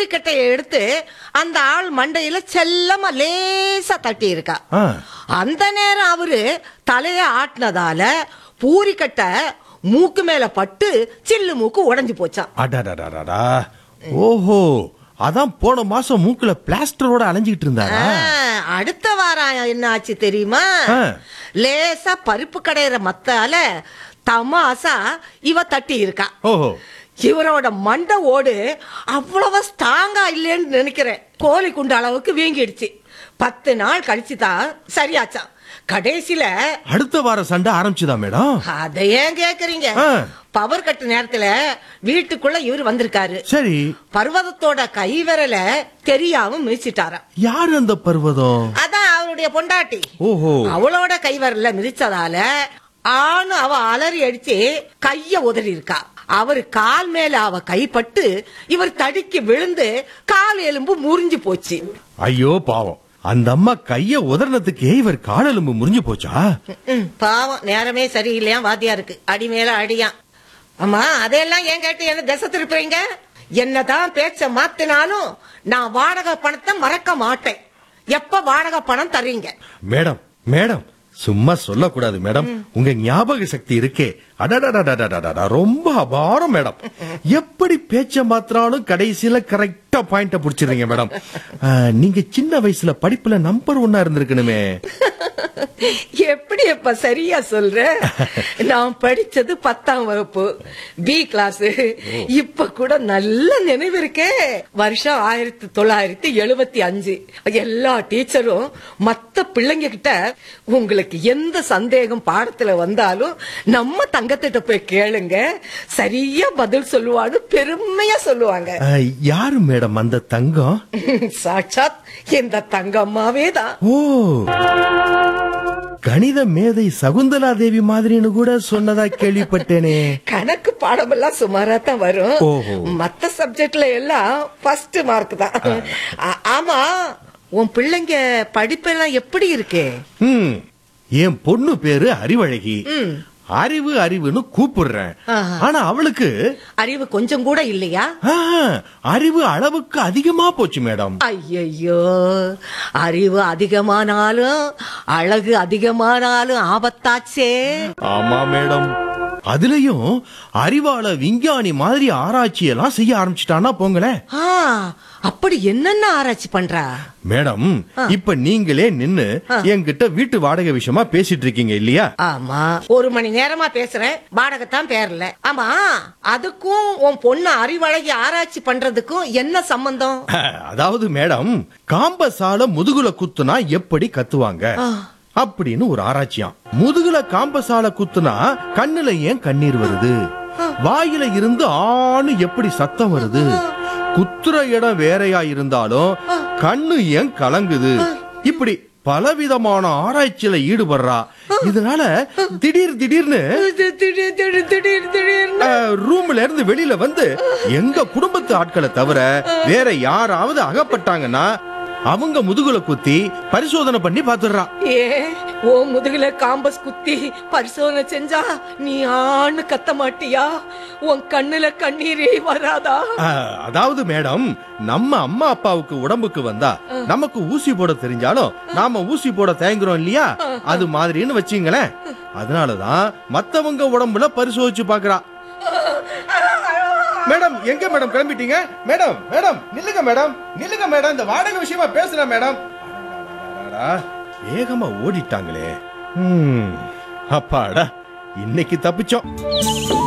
பூரிக்கட்டையை எடுத்து அந்த ஆள் மண்டையில செல்லமா லேசா தட்டி இருக்கா ஆ. அந்த நேரம் அவரு தலைய ஆட்டினதால பூரிக்கட்டை மூக்கு மேல பட்டு சில்லு மூக்கு உடைஞ்சு போச்சான் அடடடடடா ஓஹோ அதான் போன மாசம் மூக்குல பிளாஸ்டரோட அலைஞ்சிட்டு இருந்தாரா ஆ, அடுத்த வாரம் என்ன ஆச்சு தெரியுமா ஆ. லேசா பருப்பு கடையிற மத்தால தமாசா இவ தட்டி இருக்கா ஓஹோ இவரோட மண்டை ஓடு அவ்வளவா ஸ்ட்ராங்கா இல்லைன்னு நினைக்கிறேன் கோழி குண்டு அளவுக்கு வீங்கிடுச்சு பத்து நாள் கழிச்சு தான் சரியாச்சான் கடைசியில அடுத்த வார சண்டை ஆரம்பிச்சுதா மேடம் அதை ஏன் கேக்குறீங்க ஆ. பவர் கட்டு நேரத்துல வீட்டுக்குள்ள இவர் வந்திருக்காரு சரி பர்வதத்தோட கை விரல தெரியாம மிதிச்சிட்டாராம் யாரு அந்த பர்வதம் அதான் அவருடைய பொண்டாட்டி ஓஹோ அவளோட கை விரல்ல மிதிச்சதால ஆணு அவ அலறி அடிச்சு கைய உதறி இருக்கா அவர் கால் மேல அவ கைப்பட்டு இவர் தடிக்கு விழுந்து கால் எலும்பு முறிஞ்சு போச்சு ஐயோ பாவம் அந்த அம்மா கைய உதரணத்துக்கே இவர் காலெலும்பு முறிஞ்சு போச்சா ம், பாவம் நேரமே சரியில்லையா வாத்தியா இருக்கு அடி மேல அடியா அம்மா அதையெல்லாம் ஏன் கேட்டு என்ன திசை திருப்புறீங்க என்னதான் பேச்ச மாத்தினாலும் நான் வாடகை பணத்தை மறக்க மாட்டேன் எப்ப வாடகை பணம் தர்றீங்க மேடம் மேடம் சும்மா சொல்லக்கூடாது மேடம் உங்க ஞாபக சக்தி இருக்கே அடடடடடடடடா ரொம்ப அபாரம் மேடம் எப்படி பேச்ச மாத்திராலும் கடைசியில கரெக்டா பாயிண்ட புடிச்சிருங்க மேடம் ஆ, நீங்க சின்ன வயசுல படிப்புல நம்பர் ஒன்னா இருந்திருக்கணுமே எப்படி இப்ப சரியா சொல்ற நான் படிச்சது பத்தாம் வகுப்பு பி கிளாஸ் இப்ப கூட நல்ல நினைவு இருக்கே வருஷம் ஆயிரத்தி தொள்ளாயிரத்தி எழுபத்தி அஞ்சு எல்லா டீச்சரும் மத்த பிள்ளைங்க கிட்ட உங்களுக்கு எந்த சந்தேகம் பாடத்துல வந்தாலும் நம்ம தங்கத்திட்ட போய் கேளுங்க சரியா பதில் சொல்லுவான்னு பெருமையா சொல்லுவாங்க ஆ, யாரு மேடம் அந்த தங்கம் சாட்சாத் இந்த தங்கம்மாவே தான் ஓ கணித மேதை சகுந்தலா தேவி மாதிரின்னு கூட சொன்னதா கேள்விப்பட்டேனே கணக்கு பாடமெல்லாம் சுமாரா தான் வரும் ஓஹோ. மத்த சப்ஜெக்ட்ல எல்லாம் ஃபர்ஸ்ட் மார்க் தான் ஆ- ஆமா உன் பிள்ளைங்க படிப்பெல்லாம் எப்படி இருக்கு ம் என் பொண்ணு பேரு அறிவழகி அறிவு அறிவுன்னு கூப்பிடுறேன் ஆஹா. ஆனா அவளுக்கு அறிவு கொஞ்சம் கூட இல்லையா ஆ, அறிவு அளவுக்கு அதிகமா போச்சு மேடம் ஐயையோ அறிவு அதிகமானாலும் அழகு அதிகமானாலும் ஆபத்தாச்சே ஆமா மேடம் அதுலயும் அறிவாள விஞ்ஞானி மாதிரி ஆராய்ச்சி எல்லாம் செய்ய ஆரம்பிச்சிட்டானா போங்களேன் ஆ, அப்படி என்னென்ன ஆராய்ச்சி பண்றா மேடம் இப்ப நீங்களே நின்னு என்கிட்ட வீட்டு வாடகை விஷயமா பேசிட்டு இருக்கீங்க இல்லையா ஆமா ஒரு மணி நேரமா பேசுறேன் வாடகை தான் பேரல ஆமா அதுக்கும் உன் பொண்ணு அறிவழகி ஆராய்ச்சி பண்றதுக்கும் என்ன சம்பந்தம் அதாவது மேடம் காம்பஸால முதுகுல குத்துனா எப்படி கத்துவாங்க அப்படின்னு ஒரு ஆராய்ச்சியாம் முதுகுல காம்பஸால குத்துனா கண்ணுல ஏன் கண்ணீர் வருது வாயில இருந்து ஆணு எப்படி சத்தம் வருது குத்துற இடம் வேறையா இருந்தாலும் கண்ணு ஏன் கலங்குது இப்படி பலவிதமான ஆராய்ச்சியில ஈடுபடுறா இதனால திடீர் திடீர்னு திடீர் திடீர் திடீர் திடீர்னு அஹ், ரூம்ல இருந்து வெளியில வந்து எங்க குடும்பத்து ஆட்களை தவிர வேற யாராவது அகப்பட்டாங்கன்னா அவங்க முதுகுல குத்தி பரிசோதனை பண்ணி பாத்துடுறா ஏ ஓ முதுகுல காம்பஸ் குத்தி பரிசோதனை செஞ்சா நீ ஆணு கத்த மாட்டியா உன் கண்ணுல கண்ணீரே வராதா அஹ், அதாவது மேடம் நம்ம அம்மா அப்பாவுக்கு உடம்புக்கு வந்தா நமக்கு ஊசி போட தெரிஞ்சாலும் நாம ஊசி போட தயங்குறோம் இல்லையா அது மாதிரின்னு வச்சுங்களேன் அதனாலதான் மத்தவங்க உடம்புல பரிசோதிச்சு பாக்குறா மேடம் எங்க மேடம் கிளம்பிட்டீங்க மேடம் மேடம் நில்லுங்க மேடம் நில்லுங்க மேடம் இந்த வாடகை விஷயமா பேசுறேன் மேடம் அடடடடா, வேகமா ஓடிட்டாங்களே ம், அப்பாடா இன்னைக்கு தப்பிச்சோம்